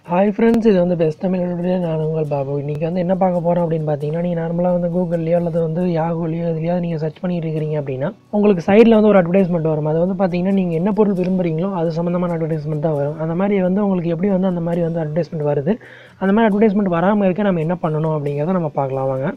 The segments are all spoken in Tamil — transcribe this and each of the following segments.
ஹாய் ஃப்ரெண்ட்ஸ் இது வந்து பெஸ்ட் தமிழோடைய நான் உங்கள் பாபு இன்றைக்கி வந்து என்ன பார்க்க போகிறோம் அப்படின்னு பார்த்தீங்கன்னா நீங்கள் நார்மலாக வந்து கூகுள்லையோ அல்லது வந்து யாகுலையோ இதுலையோ நீங்கள் சர்ச் பண்ணிட்டு இருக்கிறீங்க அப்படின்னா உங்களுக்கு சைடில் வந்து ஒரு அட்வர்டைஸ்மெண்ட் வரும் அது வந்து பார்த்தீங்கன்னா நீங்கள் என்ன பொருள் விரும்புகிறீங்களோ அது சம்மந்தமான அட்வர்டைஸ்மெண்ட் தான் வரும் அந்த மாதிரி வந்து உங்களுக்கு எப்படி வந்து அந்த மாதிரி வந்து அட்வர்டைஸ்மெண்ட் வருது அந்த மாதிரி அட்வர்டைஸ்மெண்ட் வராமல் இருக்க நம்ம என்ன பண்ணணும் அப்படிங்கிறத நம்ம பார்க்கலாம் வாங்க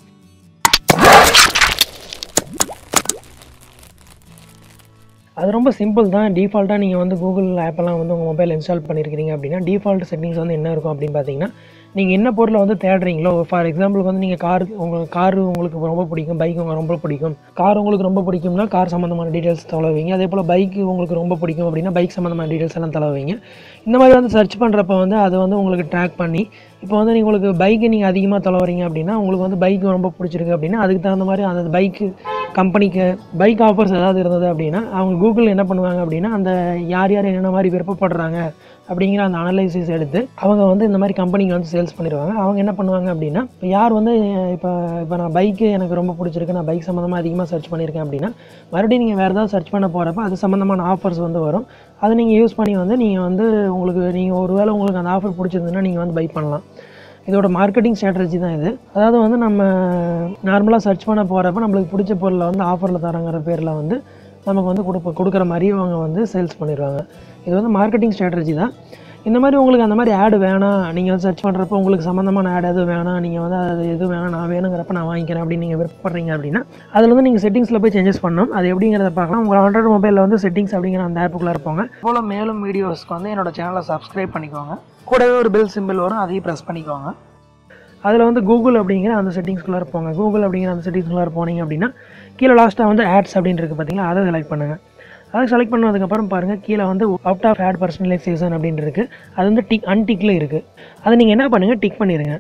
அது ரொம்ப சிம்பிள் தான் டிஃபால்ட்டாக நீங்கள் வந்து கூகுள் ஆப்பெல்லாம் வந்து உங்கள் மொபைல் இன்ஸ்டால் பண்ணியிருக்கிறீங்க அப்படின்னா டிஃபால்ட் செட்டிங்ஸ் வந்து என்ன இருக்கும் அப்படின்னு பார்த்தீங்கன்னா நீங்கள் என்ன பொருளை வந்து தேடுறீங்களோ ஃபார் எக்ஸாம்பிளுக்கு வந்து நீங்கள் கார் உங்களுக்கு கார் உங்களுக்கு ரொம்ப பிடிக்கும் பைக் உங்களுக்கு ரொம்ப பிடிக்கும் கார் உங்களுக்கு ரொம்ப பிடிக்கும்னா கார் சம்மந்தமான டீட்டெயில்ஸ் தொலைவீங்க அதே போல் பைக் உங்களுக்கு ரொம்ப பிடிக்கும் அப்படின்னா பைக் சம்மந்தமான டீட்டெயில்ஸ் எல்லாம் தொலைவீங்க இந்த மாதிரி வந்து சர்ச் பண்ணுறப்ப வந்து அது வந்து உங்களுக்கு ட்ராக் பண்ணி இப்போ வந்து நீங்கள் உங்களுக்கு பைக்கு நீங்கள் அதிகமாக தொலைவறீங்க அப்படின்னா உங்களுக்கு வந்து பைக் ரொம்ப பிடிச்சிருக்கு அப்படின்னா அதுக்கு தகுந்த மாதிரி அந்த பைக்கு கம்பெனிக்கு பைக் ஆஃபர்ஸ் ஏதாவது இருந்தது அப்படின்னா அவங்க கூகுள் என்ன பண்ணுவாங்க அப்படின்னா அந்த யார் யார் என்னென்ன மாதிரி விருப்பப்படுறாங்க அப்படிங்கிற அந்த அனலைசிஸ் எடுத்து அவங்க வந்து இந்த மாதிரி கம்பெனிக்கு வந்து சேல்ஸ் பண்ணிடுவாங்க அவங்க என்ன பண்ணுவாங்க அப்படின்னா இப்போ யார் வந்து இப்போ இப்போ நான் பைக்கு எனக்கு ரொம்ப பிடிச்சிருக்கு நான் பைக் சம்மந்தமாக அதிகமாக சர்ச் பண்ணியிருக்கேன் அப்படின்னா மறுபடியும் நீங்கள் வேறு ஏதாவது சர்ச் பண்ண போகிறப்ப அது சம்மந்தமான ஆஃபர்ஸ் வந்து வரும் அதை நீங்கள் யூஸ் பண்ணி வந்து நீங்கள் வந்து உங்களுக்கு நீங்கள் ஒருவேளை உங்களுக்கு அந்த ஆஃபர் பிடிச்சிருந்துன்னா நீங்கள் வந்து பை பண்ணலாம் இதோட மார்க்கெட்டிங் ஸ்ட்ராட்டஜி தான் இது அதாவது வந்து நம்ம நார்மலாக சர்ச் பண்ண போகிறப்ப நம்மளுக்கு பிடிச்ச பொருளை வந்து ஆஃபரில் தரங்கிற பேரில் வந்து நமக்கு வந்து கொடுப்ப கொடுக்குற மாதிரி அவங்க வந்து சேல்ஸ் பண்ணிடுவாங்க இது வந்து மார்க்கெட்டிங் ஸ்ட்ராட்டஜி தான் இந்த மாதிரி உங்களுக்கு அந்த மாதிரி ஆடு வேணாம் நீங்கள் வந்து சர்ச் பண்ணுறப்போ உங்களுக்கு சம்மந்தமான ஆட் எதுவும் வேணாம் நீங்கள் வந்து அது எது வேணாம் நான் வேணுங்கிறப்ப நான் வாங்கிக்கிறேன் அப்படின்னு நீங்கள் விருப்பப்படுறீங்க அப்படின்னா அதில் வந்து நீங்கள் செட்டிங்ஸில் போய் சேஞ்சஸ் பண்ணணும் அது எப்படிங்கிறத பார்க்கலாம் உங்கள் ஆண்ட்ராய்டு மொபைலில் வந்து செட்டிங்ஸ் அப்படிங்கிற அந்த ஆப்புக்குள்ளே இருப்பாங்க போல் மேலும் வீடியோஸ்க்கு வந்து என்னோட சேனலை சப்ஸ்கிரைப் பண்ணிக்கோங்க கூடவே ஒரு பெல் சிம்பிள் வரும் அதையும் ப்ரெஸ் பண்ணிக்கோங்க அதில் வந்து கூகுள் அப்படிங்கிற அந்த செட்டிங்ஸ்குள்ளே இருப்போங்க கூகுள் அப்படிங்கிற அந்த செட்டிங்ஸ்குள்ளே போனீங்க அப்படின்னா கீழே லாஸ்ட்டாக வந்து ஆட்ஸ் அப்படின்னு இருக்குது பார்த்தீங்களா அதை செலக்ட் பண்ணுங்கள் அதை செலக்ட் பண்ணதுக்கப்புறம் பாருங்கள் கீழே வந்து அவுட் ஆஃப் ஆட் பர்சனலைசேஷன் அப்படின்னு இருக்குது அது வந்து டிக் அன்டிக்கில் இருக்குது அதை நீங்கள் என்ன பண்ணுங்கள் டிக் பண்ணிடுங்க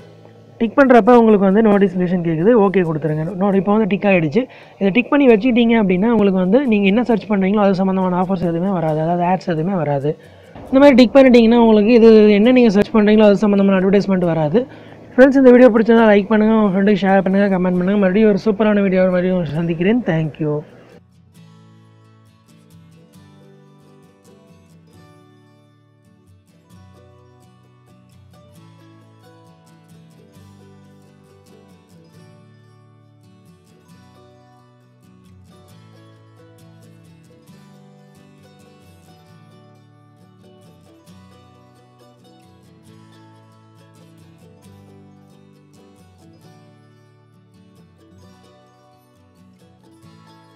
டிக் பண்ணுறப்ப உங்களுக்கு வந்து நோட்டிஃபிகேஷன் கேட்குது ஓகே கொடுத்துருங்க நோ இப்போ வந்து டிக் ஆகிடுச்சு இதை டிக் பண்ணி வச்சுக்கிட்டீங்க அப்படின்னா உங்களுக்கு வந்து நீங்கள் என்ன சர்ச் பண்ணுறீங்களோ அது சம்மந்தமான ஆஃபர்ஸ் எதுவுமே வராது அதாவது ஆட்ஸ் எதுவுமே வராது இந்த மாதிரி டிக் பண்ணிட்டீங்கன்னா உங்களுக்கு இது என்ன நீங்கள் சர்ச் பண்ணுறீங்களோ அது சம்மந்தமான அட்வர்டைஸ்மெண்ட் வராது ஃப்ரெண்ட்ஸ் இந்த வீடியோ பிடிச்சதா லைக் பண்ணுங்கள் உங்கள் ஃப்ரெண்டுக்கு ஷேர் பண்ணுங்கள் கமெண்ட் பண்ணுங்கள் மறுபடியும் ஒரு சூப்பரான வீடியோ மறுபடியும் சந்திக்கிறேன் தேங்க்யூ